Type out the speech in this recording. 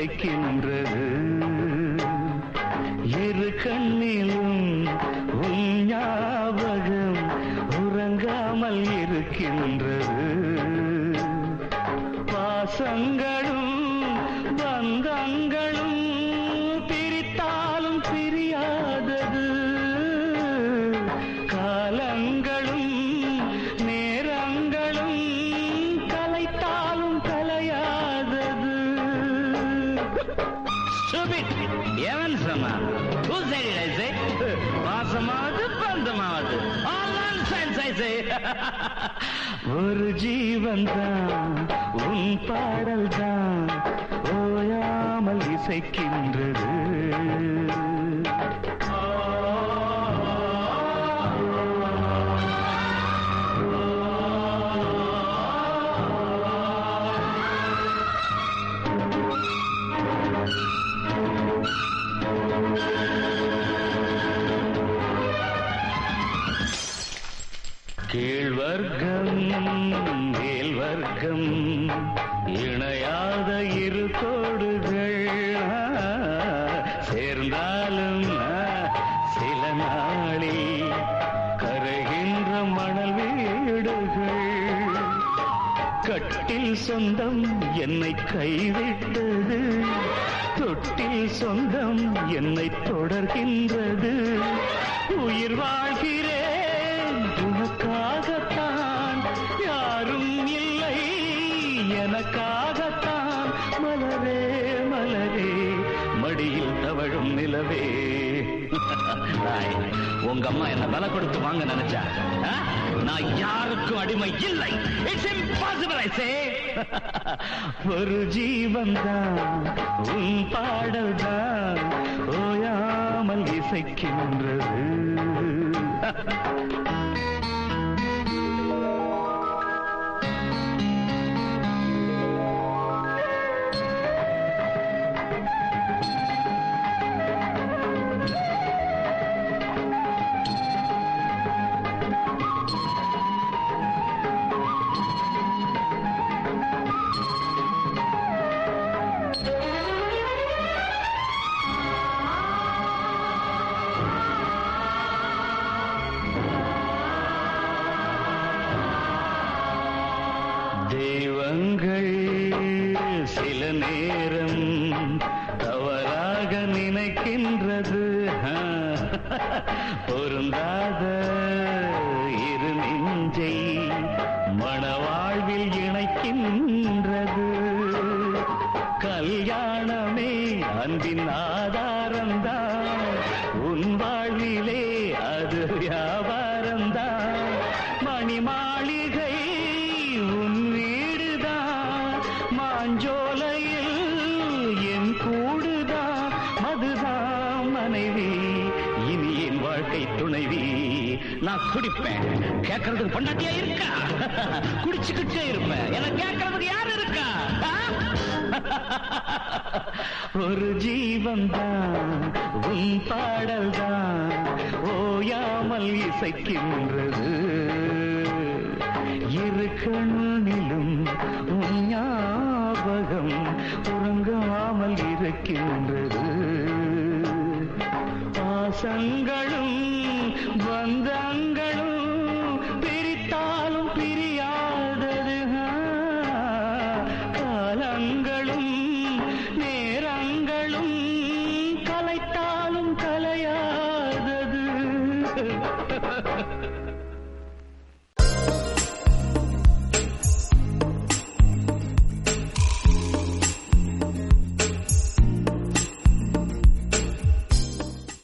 இசைக்கின்றது இரு கண்ணிலும் உன் ஞாபகம் உறங்காமல் இருக்கின்றது பாசங்களும் பந்தங்களும் பிரித்தாலும் பிரியாதது காலங்களும் நேரங்களும் கலைத்தாலும் கலையாதது Stupid. எவன் சொன்னான் Who said it, I say? பாசமாவது பந்தமாவது All nonsense, I say. ஒரு ஜீவன் தான் உன் பாடல் தான் ஓயாமல் இசைக்கின்றது கீழ்வர்க்கம் மேல்வர்க்கம் இணையாத இரு கோடுகள் ஆ, சேர்ந்தாலும் ஆ, சில நாளில் கரைகின்ற மணல் வீடுகள் கட்டில் சொந்தம் என்னை கைவிட்டது தொட்டில் சொந்தம் என்னை தொடர்கின்றது உயிர் வாழ்கிறேன் உனக்காகத்தான் யாரும் இல்லை எனக்காகத்தான் மலரே மலரே மடியில் தவழும் நிலவே நாய், உங்க அம்மா என்ன பல கொடுத்து வாங்க நினைச்சா ஆ? நான் யாருக்கும் அடிமை இல்லை இட்ஸ் இம்பாசிபிள் ஐ சே ஒரு ஜீவன் தான் உன் பாடல் தான் ஓயாமல் இசைக்கின்றது தெய்வங்கள் சில நேரம் தவறாக நினைக்கின்றது ஆ, பொருந்தாத இரு நெஞ்சை மணவாழ்வில் இணைக்கின்றது கல்யாணமே அன்பின் ஆதாரம்தான் உன் வாழ்விலே அது வியாபாரம்தான் மணி மாளிகை உன் வீடுதான் மாஞ்சோலையில் என் கூடுதான் மதுதான் மனைவி இனி என் வாழ்க்கை துணைவி நான் குடிப்பேன் கேட்கறதுக்கு பொண்டாட்டியா இருக்கா குடிச்சுக்கிட்டே இருப்பேன் எனக்கு கேட்கறதுக்கு யாரு இருக்கா ஆ? ஒரு ஜீவன் தான் உன் பாடல் தான் ஓயாமல் இசைக்கின்றது இரு கண்ணிலும் உன் ஞாபகம் உறங்காமல் இருக்கின்றது பாசங்களும் பந்தங்களும் பிரித்தாலும் பிரி